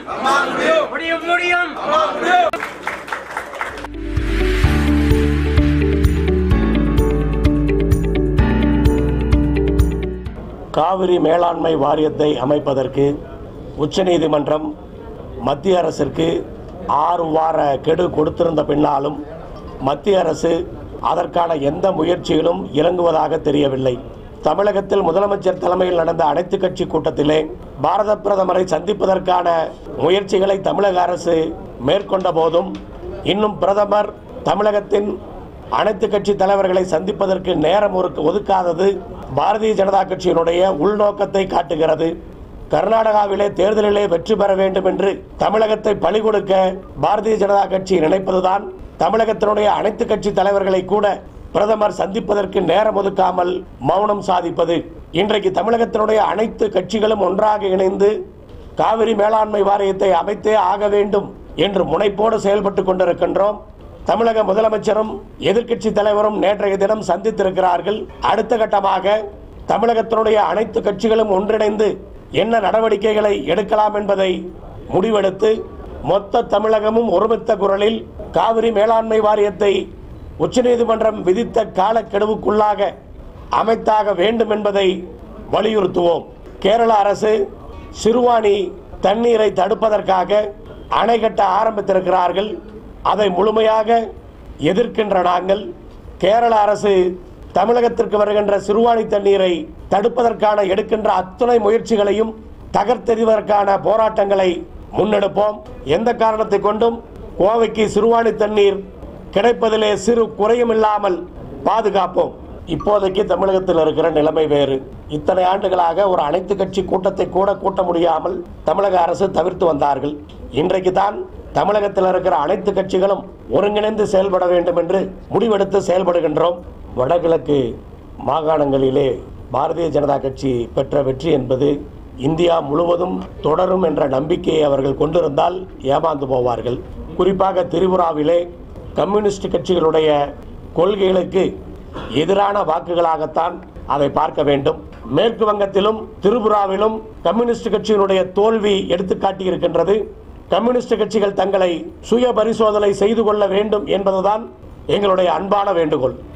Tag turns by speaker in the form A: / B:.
A: முடியும் முடியும்
B: காவிரி மேலாண்மை வாரியத்தை அமைப்பதற்கு உச்சநீதிமன்றம் மத்திய அரசிற்கு ஆறு வார கெடு கொடுத்திருந்த பின்னாலும் மத்திய அரசு அதற்கான எந்த முயற்சியிலும் இறங்குவதாக தெரியவில்லை தமிழகத்தில் முதலமைச்சர் தலைமையில் நடந்த அனைத்து கட்சி கூட்டத்திலே பாரத பிரதமரை சந்திப்பதற்கான முயற்சிகளை தமிழக அரசு மேற்கொண்ட போதும் இன்னும் பிரதமர் தமிழகத்தின் அனைத்து கட்சி தலைவர்களை சந்திப்பதற்கு நேரம் ஒதுக்க- ஒதுக்காதது பாரதிய ஜனதா கட்சியினுடைய உள்நோக்கத்தை காட்டுகிறது கர்நாடகாவிலே தேர்தலிலே வெற்றி பெற வேண்டும் என்று தமிழகத்தை பழிகொடுக்க பாரதிய ஜனதா கட்சி நினைப்பதுதான் தமிழகத்தினுடைய அனைத்து கட்சி தலைவர்களை கூட பிரதமர் சந்திப்பதற்கு நேரம் ஒதுக்காமல் மௌனம் சாதிப்பது இன்றைக்கு தமிழகத்தினுடைய அனைத்து கட்சிகளும் ஒன்றாக இணைந்து காவிரி மேலாண்மை வாரியத்தை அமைத்தே ஆக வேண்டும் என்று முனைப்போடு செயல்பட்டு கொண்டிருக்கின்றோம் தமிழக முதலமைச்சரும் எதிர்க்கட்சி தலைவரும் நேற்றைய தினம் சந்தித்திருக்கிறார்கள் அடுத்த கட்டமாக தமிழகத்தினுடைய அனைத்து கட்சிகளும் ஒன்றிணைந்து என்ன நடவடிக்கைகளை எடுக்கலாம் என்பதை முடிவெடுத்து மொத்த தமிழகமும் ஒருமித்த குரலில் காவிரி மேலாண்மை வாரியத்தை உச்சநீதிமன்றம் விதித்த காலக்கெடுவுக்குள்ளாக அமைத்தாக வேண்டும் என்பதை வலியுறுத்துவோம் கேரள அரசு சிறுவாணி தண்ணீரை தடுப்பதற்காக அணை கட்ட ஆரம்பித்திருக்கிறார்கள் அதை முழுமையாக எதிர்க்கின்ற நாங்கள் கேரள அரசு தமிழகத்திற்கு வருகின்ற சிறுவாணி தண்ணீரை தடுப்பதற்கான எடுக்கின்ற அத்துணை முயற்சிகளையும் தகர்த்தெறிவதற்கான போராட்டங்களை முன்னெடுப்போம் எந்த காரணத்தை கொண்டும் கோவைக்கு சிறுவாணி தண்ணீர் கிடைப்பதிலே சிறு குறையும் இல்லாமல் பாதுகாப்போம் இப்போதைக்கு தமிழகத்தில் இருக்கிற நிலைமை வேறு இத்தனை ஆண்டுகளாக ஒரு அனைத்து கட்சி கூட்டத்தை கூட கூட்ட முடியாமல் தமிழக அரசு தவிர்த்து வந்தார்கள் இன்றைக்கு தான் தமிழகத்தில் இருக்கிற அனைத்து கட்சிகளும் ஒருங்கிணைந்து செயல்பட வேண்டும் என்று முடிவெடுத்து செயல்படுகின்றோம் வடகிழக்கு மாகாணங்களிலே பாரதிய ஜனதா கட்சி பெற்ற வெற்றி என்பது இந்தியா முழுவதும் தொடரும் என்ற நம்பிக்கையை அவர்கள் கொண்டிருந்தால் ஏமாந்து போவார்கள் குறிப்பாக திரிபுராவிலே கம்யூனிஸ்ட் கட்சிகளுடைய கொள்கைகளுக்கு எதிரான வாக்குகளாகத்தான் அதை பார்க்க வேண்டும் மேற்கு வங்கத்திலும் திரிபுராவிலும் கம்யூனிஸ்ட் கட்சியினுடைய தோல்வி எடுத்துக்காட்டி இருக்கின்றது கம்யூனிஸ்ட் கட்சிகள் தங்களை சுய பரிசோதனை செய்து கொள்ள வேண்டும் என்பதுதான் எங்களுடைய அன்பான வேண்டுகோள்